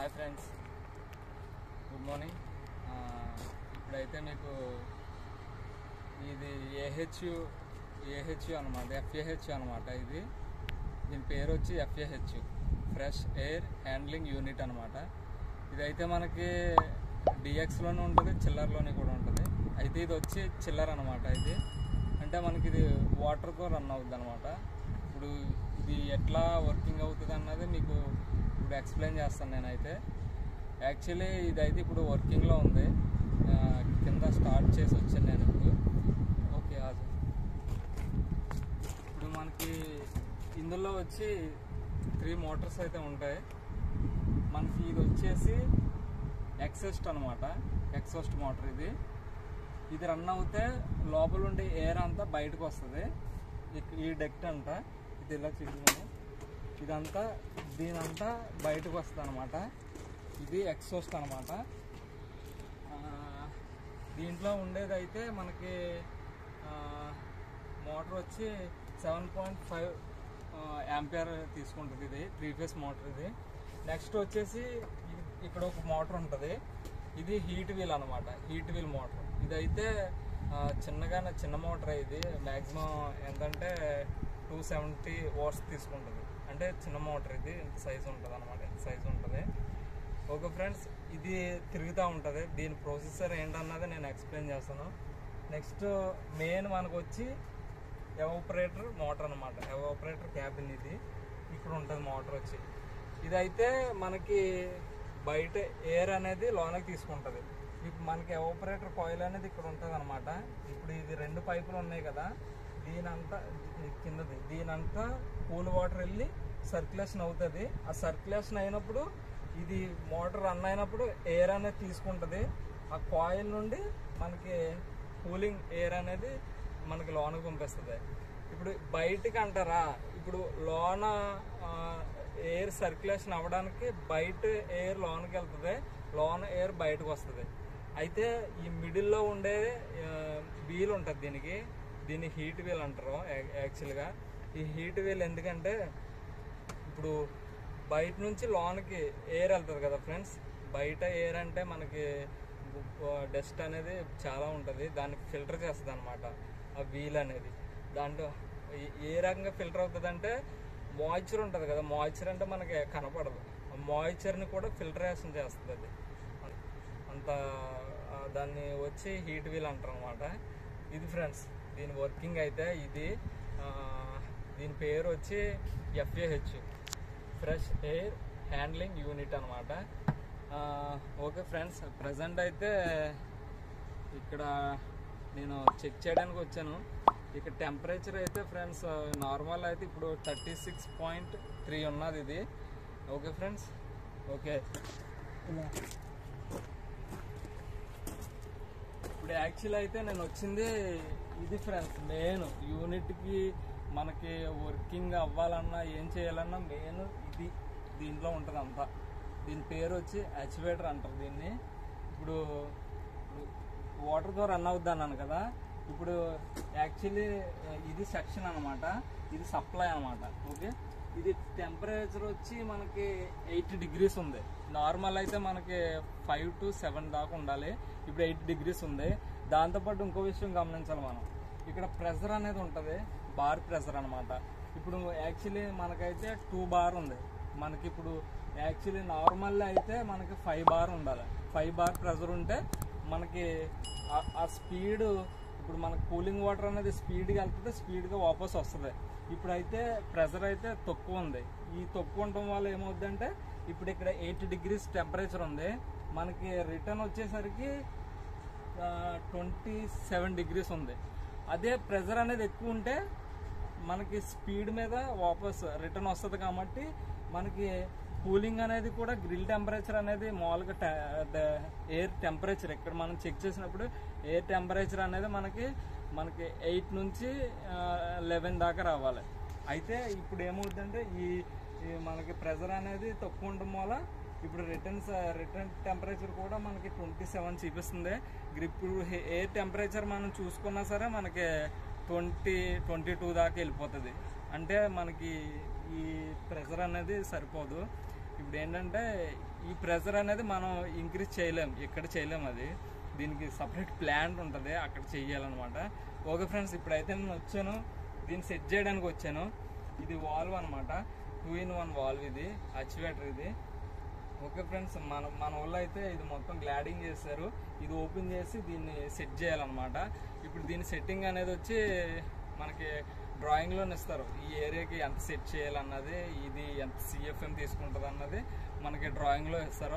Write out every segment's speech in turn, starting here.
Hi friends good morning ఇప్పుడైతే మీకు ఇది ఏహెచ్యు ఏహెచ్యు అనమాట ఎఫ్ఏహెచ్ అనమాట ఇది దీని పేరు వచ్చి FAH fresh air handling unit అనమాట ఇదైతే మనకి డిఎక్స్లోనే ఉంటుంది చిల్లర్లోనే కూడా ఉంటుంది అయితే ఇది వచ్చి చిల్లర్ అనమాట ఇది అంటే మనకి ఇది వాటర్తో రన్ అవుతుంది అనమాట ఇప్పుడు ఇది ఎట్లా వర్కింగ్ అవుతుంది అన్నది మీకు ఇప్పుడు ఎక్స్ప్లెయిన్ చేస్తాను నేనైతే యాక్చువల్లీ ఇదైతే ఇప్పుడు వర్కింగ్లో ఉంది ఆ, కింద స్టార్ట్ చేసి వచ్చాను నేను ఇప్పుడు ఓకే ఆజు ఇప్పుడు మనకి ఇందులో వచ్చి త్రీ మోటార్స్ అయితే ఉంటాయి మనకి ఇది వచ్చేసి ఎక్సెస్ట్ అనమాట ఎక్సోస్ట్ మోటార్ ఇది ఇది రన్ అవుతే లోపల ఉండే ఎయిర్ అంతా బయటకు వస్తుంది ఇక్- ఈ డెక్ట్ అంట ఇది ఇలా చిక్కుతుంది ఇదంతా దీనంతా బయటకు వస్తుంది అనమాట ఇది ఎక్సోస్ట్ అనమాట దీంట్లో ఉండేది అయితే మనకి మోటార్ వచ్చి సెవెన్ పాయింట్ ఫైవ్ యాంపియర్ తీసుకుంటుంది ఇది త్రీ ఫేస్ మోటార్ ఇది నెక్స్ట్ వచ్చేసి ఇ- ఇక్కడ ఒక మోటార్ ఉంటుంది ఇది హీట్ వీల్ అనమాట హీట్ వీల్ మోటార్ ఇదైతే ఆ, చిన్నగానే చిన్న మోటార్ ఇది మ్యాక్సిమం ఎంతంటే టూ సెవెంటీ వాట్స్ తీసుకుంటుంది అంటే చిన్న మోటార్ ఇది ఇంత సైజు ఉంటుంది అనమాట ఇంత సైజు ఉంటుంది ఓకే ఫ్రెండ్స్ ఇది తిరుగుతూ ఉంటుంది దీని ప్రొసెసర్ ఏంటన్నది నేను ఎక్స్ప్లెయిన్ చేస్తాను నెక్స్ట్ మెయిన్ మనకు వచ్చి ఎవాపరేటర్ మోటార్ అనమాట ఎవాపరేటర్ క్యాబిన్ ఇది ఇక్కడ ఉంటుంది మోటార్ వచ్చి ఇదైతే మనకి బయట ఎయిర్ అనేది లోనకి తీసుకుంటుంది ఇప్పుడు మనకి ఎవాపరేటర్ కాయిల్ అనేది ఇక్కడ ఉంటుంది అనమాట ఇప్పుడు ఇది రెండు పైపులు ఉన్నాయి కదా దీనంతా ఇది కిందది దీనంతా కూల్ వాటర్ వెళ్ళి సర్క్యులేషన్ అవుతుంది ఆ సర్క్యులేషన్ అయినప్పుడు ఇది మోటార్ రన్ అయినప్పుడు ఎయిర్ అనేది తీసుకుంటుంది ఆ కాయిల్ నుండి మనకి కూలింగ్ ఎయిర్ అనేది మనకి లోనకి పంపిస్తుంది ఇప్పుడు బయటికి అంటారా ఇప్పుడు లోన ఎయిర్ సర్క్యులేషన్ అవ్వడానికి బయట ఎయిర్ లోనకి వెళ్తుంది లోన ఎయిర్ బయటకు వస్తుంది అయితే ఈ మిడిల్లో ఉండే వీల్ ఉంటుంది దీనికి దీన్ని హీట్ వీల్ అంటారు యా- యాక్చువల్గా ఈ హీట్ వీల్ ఎందుకంటే ఇప్పుడు బయట నుంచి లోనకి ఎయిర్ వెళ్తుంది కదా ఫ్రెండ్స్ బయట ఎయిర్ అంటే మనకి డస్ట్ అనేది చాలా ఉంటుంది దాన్ని ఫిల్టర్ చేస్తుంది అనమాట ఆ వీల్ అనేది దాంట్లో ఏ- ఏ రకంగా ఫిల్టర్ అవుతుంది అంటే మాయిశ్చర్ ఉంటుంది కదా మాయిశ్చర్ అంటే మనకి కనపడదు ఆ మాయిశ్చర్ని కూడా ఫిల్టరేషన్ చేస్తుంది అది అంత ఆ, దాన్ని వచ్చి హీట్ వీల్ అంటారు అనమాట ఇది ఫ్రెండ్స్ దీని వర్కింగ్ అయితే ఇది ఆ, దీని పేరు వచ్చి FAH fresh air handling unit అనమాట ఓకే ఫ్రెండ్స్ ప్రజెంట్ అయితే ఇక్కడ నేను చెక్ చేయడానికి వచ్చాను ఇక్కడ టెంపరేచర్ అయితే ఫ్రెండ్స్ నార్మల్ అయితే ఇప్పుడు థర్టీ సిక్స్ పాయింట్ త్రీ ఉన్నది ఇది ఓకే ఫ్రెండ్స్ ఓకే ఇప్పుడు యాక్చువల్ అయితే నేను వచ్చింది ఇది ఫ్రెండ్స్ మెయిన్ యూనిట్కి మనకి వర్కింగ్ అవ్వాలన్నా ఏం చేయాలన్నా మెయిన్ ఇది దీంట్లో ఉంటుంది అంతా దీని పేరు వచ్చి యాక్చువేటర్ అంటారు దీన్ని ఇప్పుడు వాటర్తో రన్ అవుద్ది అన్నాను కదా ఇప్పుడు యాక్చువల్లీ ఇది సెక్షన్ అన్నమాట ఇది సప్లై అన్నమాట ఓకే ఇది టెంపరేచర్ వచ్చి మనకి ఎయిట్ డిగ్రీస్ ఉంది నార్మల్ అయితే మనకి ఫైవ్ టు సెవెన్ దాకా ఉండాలి ఇప్పుడు ఎయిట్ డిగ్రీస్ ఉంది దాంతోపాటు ఇంకో విషయం గమనించాలి మనం ఇక్కడ ప్రెషర్ అనేది ఉంటుంది బార్ ప్రెషర్ అన్నమాట ఇప్పుడు యాక్చువల్లీ మనకైతే టూ బార్ ఉంది మనకి ఇప్పుడు యాక్చువల్లీ నార్మల్ అయితే మనకి ఫైవ్ బార్ ఉండాలి ఫైవ్ బార్ ప్రెషర్ ఉంటే మనకి ఆ- ఆ స్పీడ్ ఇప్పుడు మనకి కూలింగ్ వాటర్ అనేది స్పీడ్గా వెళ్తుంది స్పీడ్గా వాపస్ వస్తుంది ఇప్పుడైతే ప్రెషర్ అయితే తక్కువ ఉంది ఈ తక్కువ ఉండటం వల్ల ఏమవుతుందంటే ఇప్పుడు ఇక్కడ ఎయిట్ డిగ్రీస్ టెంపరేచర్ ఉంది మనకి రిటర్న్ వచ్చేసరికి ట్వంటీ సెవెన్ డిగ్రీస్ ఉంది అదే ప్రెషర్ అనేది ఎక్కువ ఉంటే మనకి స్పీడ్ మీద వాపస్ రిటర్న్ వస్తుంది కాబట్టి మనకి కూలింగ్ అనేది కూడా గ్రిల్ టెంపరేచర్ అనేది మామూలుగా ఎయిర్ టెంపరేచర్ ఇక్కడ మనం చెక్ చేసినప్పుడు ఎయిర్ టెంపరేచర్ అనేది మనకి మనకి ఎయిట్ నుంచి లెవెన్ దాకా రావాలి అయితే ఇప్పుడు ఏమవుతుందంటే ఈ ఈ మనకి ప్రెషర్ అనేది తక్కువ ఉండడం వల్ల ఇప్పుడు రిటర్న్ రిటర్న్ టెంపరేచర్ కూడా మనకి ట్వంటీ సెవెన్ చూపిస్తుంది గ్రిప్ ఎయిర్ టెంపరేచర్ మనం చూసుకున్నా సరే మనకి ట్వంటీ ట్వంటీ టూ దాకా వెళ్ళిపోతుంది అంటే మనకి ఈ ప్రెషర్ అనేది సరిపోదు ఇప్పుడు ఏంటంటే ఈ ప్రెజర్ అనేది మనం ఇంక్రీజ్ చేయలేం ఇక్కడ చేయలేం అది దీనికి సపరేట్ ప్లాంట్ ఉంటుంది అక్కడ చెయ్యాలన్నమాట ఓకే ఫ్రెండ్స్ ఇప్పుడైతే నేను వచ్చాను దీన్ని సెట్ చేయడానికి వచ్చాను ఇది వాల్వ్ అనమాట టూ ఇన్ వన్ వాల్వ్ ఇది అచ్యువేటర్ ఇది ఓకే ఫ్రెండ్స్ మన మన వాళ్ళు అయితే ఇది మొత్తం గ్లాడింగ్ చేస్తారు ఇది ఓపెన్ చేసి దీన్ని సెట్ చేయాలన్నమాట ఇప్పుడు దీని సెట్టింగ్ అనేది వచ్చి మనకి డ్రాయింగ్లోనే ఇస్తారు ఈ ఏరియాకి ఎంత సెట్ చేయాలన్నది ఇది ఎంత సిఎఫ్ఎం తీసుకుంటుంది అన్నది మనకి డ్రాయింగ్లో ఇస్తారు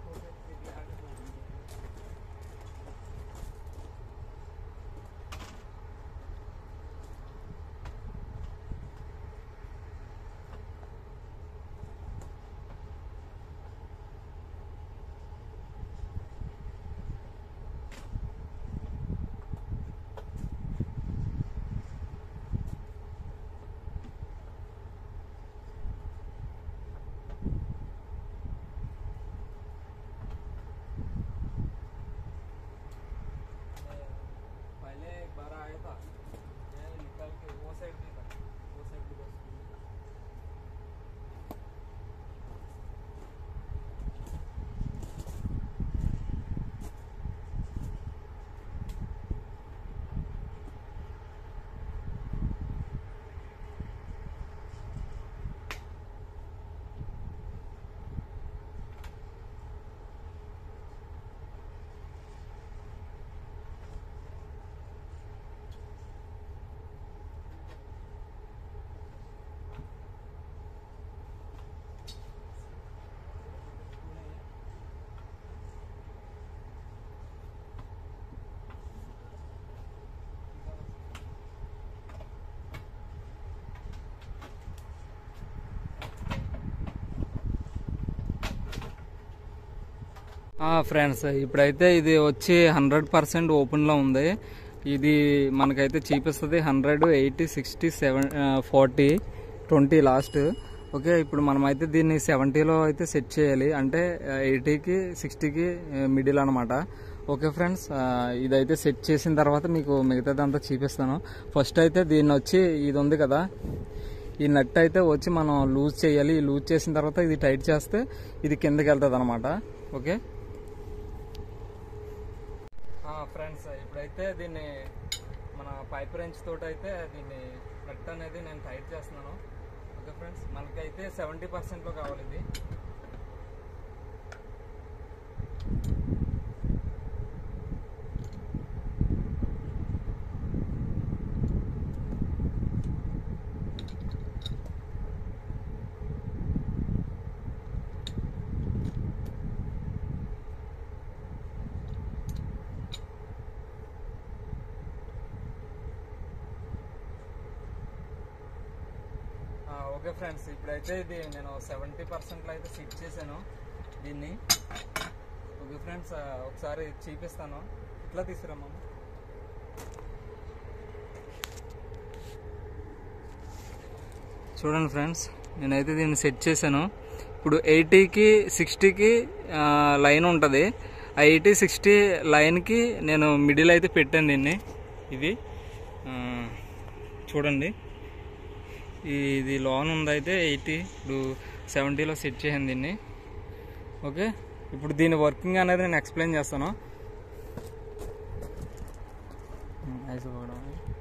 पहले एक बार आया था मैं निकल के वो साइड भी था वो साइड भी बस ఫ్రెండ్స్ ఇప్పుడైతే ఇది వచ్చి హండ్రెడ్ పర్సెంట్ ఓపెన్లో ఉంది ఇది మనకైతే చూపిస్తుంది hundred eighty sixty seven forty twenty last okay ఇప్పుడు మనమైతే దీన్ని సెవెంటీలో అయితే సెట్ చేయాలి అంటే ఎయిటీకి సిక్స్టీకి మిడిల్ అనమాట ఓకే ఫ్రెండ్స్ ఇదైతే సెట్ చేసిన తర్వాత మీకు మిగతాదంతా చూపిస్తాను ఫస్ట్ అయితే దీన్ని వచ్చి ఇది ఉంది కదా ఈ నట్ అయితే వచ్చి మనం లూజ్ చేయాలి ఈ లూజ్ చేసిన తర్వాత ఇది టైట్ చేస్తే ఇది కిందకి వెళ్తుంది అనమాట ఓకే ఫ్రెండ్స్ ఇప్పుడైతే దీన్ని మన పైప్ రెంచ్ తోటి అయితే దీన్ని నట్ అనేది నేను టైట్ చేస్తున్నాను ఓకే ఫ్రెండ్స్ మనకైతే సెవెంటీ పర్సెంట్లో కావాలి ఇది ఆ, ఓకే ఫ్రెండ్స్ ఇప్పుడైతే ఇది నేను సెవెంటీ పర్సెంట్లో అయితే ఫిట్ చేశాను దీన్ని ఓకే ఫ్రెండ్స్ ఆ, ఒకసారి చూపిస్తాను ఇట్లా తీసుకురమ్మా చూడండి ఫ్రెండ్స్ నేనైతే దీన్ని సెట్ చేశాను ఇప్పుడు ఎయిటీకి సిక్స్టీకి లైన్ ఉంటుంది ఆ ఎయిటీ సిక్స్టీ లైన్కి నేను మిడిల్ అయితే పెట్టాను దీన్ని ఇది ఆ, చూడండి ఇది లోన్ ఉంది అయితే ఎయిటీ ఇప్పుడు సెవెంటీలో సెట్ చేసాను దీన్ని ఓకే ఇప్పుడు దీని వర్కింగ్ అనేది నేను ఎక్స్ప్లెయిన్ చేస్తాను ఉమ్, అయిపోవడం.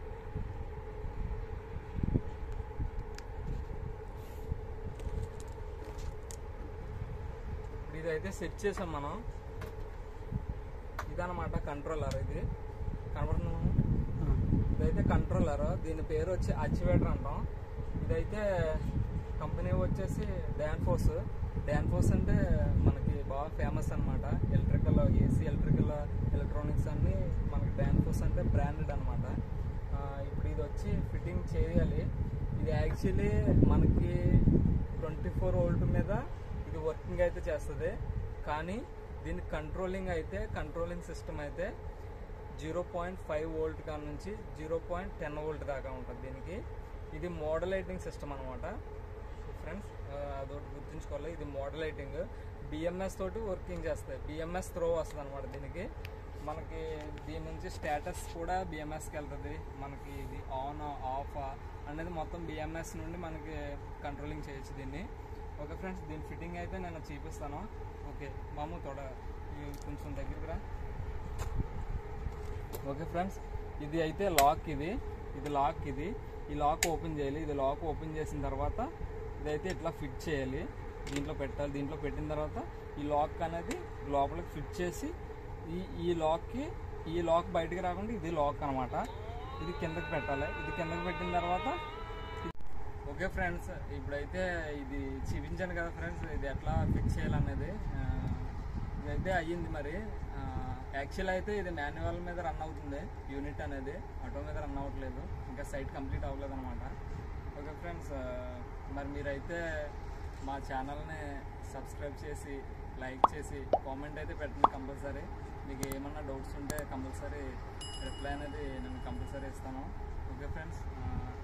ఇప్పుడు ఇదైతే సెట్ చేసాం మనం ఇదన్నమాట కంట్రోలర్ ఇది కనబడుతుంది ఇదైతే కంట్రోలర్ దీని పేరు వచ్చి అచివేటర్ అంటాం ఇదైతే కంపెనీ వచ్చేసి డాన్ఫోర్స్ డాన్ఫోర్స్ అంటే మనకి బాగా ఫేమస్ అనమాట ఎలక్ట్రికల్ ఏసీ ఎలక్ట్రికల్ ఎలక్ట్రానిక్స్ అన్ని మనకి డాన్ఫోర్స్ అంటే బ్రాండెడ్ అనమాట ఇప్పుడు ఇది వచ్చి ఫిట్టింగ్ చేయాలి ఇది యాక్చువల్లీ మనకి ట్వంటీ ఫోర్ వోల్ట్ మీద ఇది వర్కింగ్ అయితే చేస్తుంది కానీ దీని కంట్రోలింగ్ అయితే కంట్రోలింగ్ సిస్టమ్ అయితే జీరో పాయింట్ ఫైవ్ వోల్ట్ కాడ నుంచి జీరో పాయింట్ టెన్ వోల్ట్ దాకా ఉంటుంది దీనికి ఇది మోడలైటింగ్ సిస్టమ్ అనమాట ఫ్రెండ్స్ అదొకటి గుర్తుంచుకోవాలి ఇది మోడలైటింగ్ బిఎంఎస్ తోటి వర్కింగ్ చేస్తాయి బిఎంఎస్ త్రో వస్తుంది అనమాట దీనికి మనకి దీని నుంచి స్టేటస్ కూడా బిఎంఎస్కి వెళ్తుంది మనకి ఇది ఆన్ ఆఫ్ అనేది మొత్తం బిఎంఎస్ నుండి మనకి కంట్రోలింగ్ చేయొచ్చు దీన్ని ఓకే ఫ్రెండ్స్ దీని ఫిట్టింగ్ అయితే నేను చూపిస్తాను ఓకే ఓకే మాము తోడ ఈ కొంచెం దగ్గరికి రా ఓకే ఫ్రెండ్స్ ఇది అయితే లాక్ ఇది ఇది లాక్ ఇది ఈ లాక్ ఓపెన్ చేయాలి ఇది లాక్ ఓపెన్ చేసిన తర్వాత ఇదైతే ఇట్లా ఫిట్ చేయాలి దీంట్లో పెట్టాలి దీంట్లో పెట్టిన తర్వాత ఈ లాక్ అనేది లోపలికి ఫిట్ చేసి ఈ ఈ లాక్కి ఈ లాక్ బయటికి రాకుండా ఇది లాక్ అనమాట ఇది కిందకి పెట్టాలి ఇది కిందకి పెట్టిన తర్వాత ఓకే ఫ్రెండ్స్ ఇప్పుడైతే ఇది చూపించాను కదా ఫ్రెండ్స్ ఇది ఎట్లా ఫిక్స్ చేయాలనేది ఆ, ఇదైతే అయ్యింది మరి యాక్చువల్ అయితే ఇది మాన్యువల్ మీద రన్ అవుతుంది యూనిట్ అనేది ఆటో మీద రన్ అవ్వట్లేదు ఇంకా సైట్ కంప్లీట్ అవ్వలేదు అనమాట ఓకే ఫ్రెండ్స్ మరి మీరైతే మా ఛానల్ని సబ్స్క్రైబ్ చేసి లైక్ చేసి కామెంట్ అయితే పెట్టండి కంపల్సరీ మీకు ఏమన్నా డౌట్స్ ఉంటే కంపల్సరీ రిప్లై అనేది నేను కంపల్సరీ ఇస్తాను ఓకే ఫ్రెండ్స్